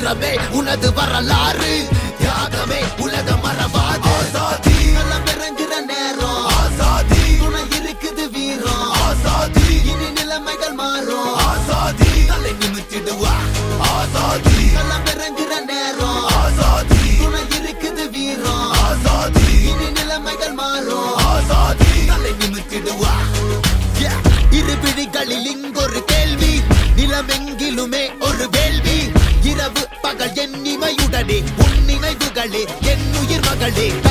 வீரமே உனது வரலாறு தியாகமே உலக மறவாது ஆசாதி களம் இறங்குற நேரம் ஆசாதி துணை இருக்குது வீரம் ஆசாதி இனி நிலைமைகள் மாறும் ஆசாதி தலை நிமித்திடுவா ஆசாதி களம் இறங்குற நேரம் ஆசாதி துணை இருக்குது வீரம் ஆசாதி இனி நிலைமைகள் மாறும் ஆசாதி தலை நிமித்திடுவா Yeah. இரு விழிகளில் இங்கொரு கேள்வி நிலமெங்கிலுமே ஒரு வேள்வி இரவு பகல் என் இமையுடனே உன் நினைவுகளே என் உயிர் மகளே